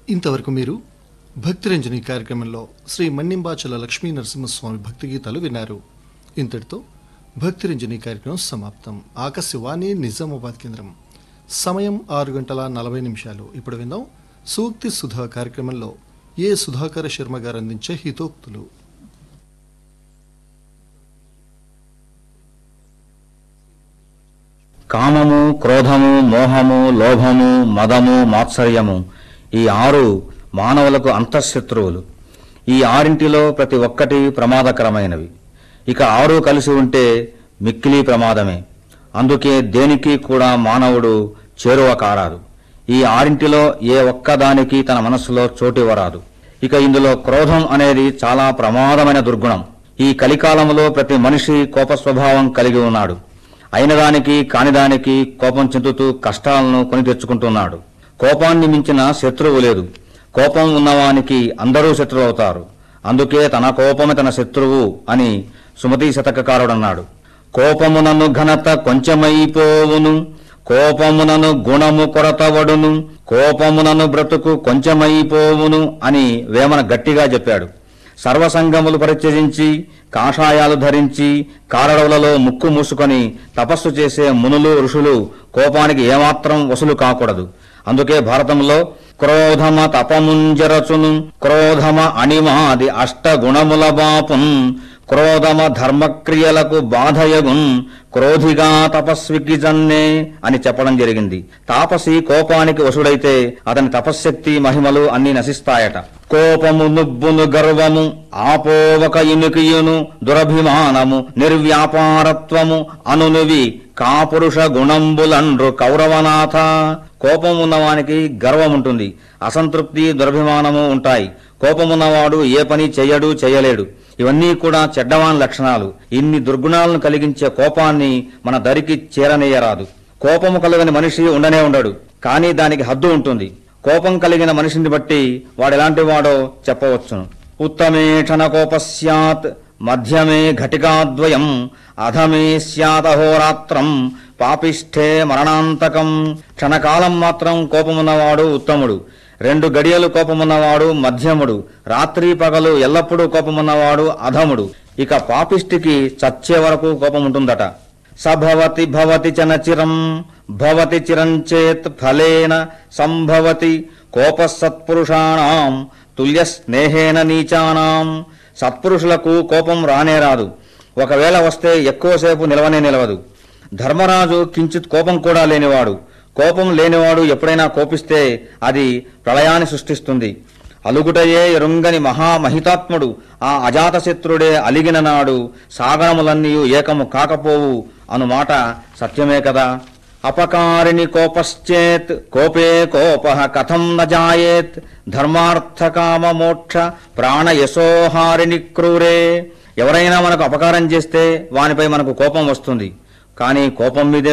ఇంతవరకు మీరు భక్తిరంజని కార్యక్రమంలో శ్రీ మన్నింబాచల లక్ష్మీ నరసింహస్వామి భక్తి గీతాలు విన్నారు ఇంతటితో భక్తిరంజని కార్యక్రమం సమాప్తం ఆకాశవాణి నిజామాబాద్ కేంద్రం సమయం ఆరు గంటల నలభై నిమిషాలు ఇప్పుడు విందాం సూక్తి సుధా కార్యక్రమంలో ఏ సుధాకర శర్మ గారు అందించే హితోక్తులు కామము క్రోధము మోహము లోభము మదము మాత్సర్యము ఈ ఆరు మానవులకు అంతఃశత్రువులు ఈ ఆరింటిలో ప్రతి ఒక్కటి ప్రమాదకరమైనవి ఇక ఆరు కలిసి ఉంటే మిక్కిలి ప్రమాదమే అందుకే దేనికి కూడా మానవుడు చేరువ కారాదు ఈ ఆరింటిలో ఏ ఒక్కదానికి తన మనస్సులో చోటివ్వరాదు ఇక ఇందులో క్రోధం అనేది చాలా ప్రమాదమైన దుర్గుణం ఈ కలికాలంలో ప్రతి మనిషి కోప స్వభావం కలిగి ఉన్నాడు అయినదానికి కానిదానికి కోపం చెందుతూ కష్టాలను కొని తెచ్చుకుంటున్నాడు కోపాన్ని మించిన శత్రువు లేదు కోపం ఉన్నవానికి అందరూ శత్రువు అవుతారు అందుకే తన కోపమే తన శత్రువు అని సుమతి శతకకారుడన్నాడు కోపమునను ఘనత కొంచెమైపోవును కోపమునను గుణము కొరతవడును కోపమునను బ్రతుకు కొంచెమైపోవును అని వేమన గట్టిగా చెప్పాడు సర్వసంగములు పరిత్యజించి కాషాయాలు ధరించి కారడవులలో ముక్కు మూసుకొని తపస్సు చేసే మునులు ఋషులు కోపానికి ఏమాత్రం వసులు కాకూడదు అందుకే భారతంలో క్రోధమ తపముంజరచును క్రోధమ అణిమాది అష్టగుణముల బాపున్ క్రోధమ ధర్మక్రియలకు బాధయగున్ క్రోధిగా తపస్వికి జన్నే అని చెప్పడం జరిగింది తాపసి కోపానికి వసుడైతే అతని తపశ్శక్తి మహిమలు అన్ని నశిస్తాయట కోపము నుబ్బును గర్వము ఆపోవక ఇనుకియును దురభిమానము నిర్వ్యాపారత్వము అనునివి కాపురుష గుణంబులండ్రు కౌరవనాథ కోపం ఉన్నవానికి గర్వం ఉంటుంది అసంతృప్తి దురభిమానము ఉంటాయి కోపమున్నవాడు ఏ పని చెయ్యడు చెయ్యలేడు ఇవన్నీ కూడా చెడ్డవాన్ లక్షణాలు ఇన్ని దుర్గుణాలను కలిగించే కోపాన్ని మన దరికి చేరనేయరాదు కోపము కలగని మనిషి ఉండనే ఉండడు కానీ దానికి హద్దు ఉంటుంది కోపం కలిగిన మనిషిని బట్టి వాడెలాంటి వాడో చెప్పవచ్చును ఉత్తమే క్షణకోప స్యాత్ మధ్యమే ఘటికాద్వయం అధమే స్యాతహోరాత్రం పాపిష్ఠే మరణాంతకం క్షణకాలం మాత్రం కోపమున్నవాడు ఉత్తముడు రెండు గడియలు కోపమున్నవాడు మధ్యముడు రాత్రి పగలు ఎల్లప్పుడూ కోపమున్నవాడు అధముడు ఇక పాపిష్టికి చచ్చే వరకు కోపం ఉంటుందట సభవతి భవతి చనచిరం భవతి చిరంచేత్ ఫలేన సంభవతి కోప సత్పురుషాణం తుల్య స్నేహేన నీచానాం సత్పురుషులకు కోపం రానే రాదు ఒకవేళ వస్తే ఎక్కువసేపు నిలవనే నిలవదు ధర్మరాజు కించిత్ కోపం కూడా లేనివాడు కోపం లేనివాడు ఎప్పుడైనా కోపిస్తే అది ప్రళయాన్ని సృష్టిస్తుంది అలుగుటయే ఎరుంగని మహామహితాత్ముడు ఆ అజాతశత్రుడే అలిగిన నాడు సాగరములన్నీ ఏకము కాకపోవు అను మాట సత్యమే కదా అపకారిణి కోపశ్చేత్ కోపే కోప కథం న జాయేత్ ధర్మార్థకామ మోక్ష ప్రాణయశోహారిణి క్రూరే ఎవరైనా మనకు అపకారం చేస్తే వానిపై మనకు కోపం వస్తుంది కానీ కోపం మీదే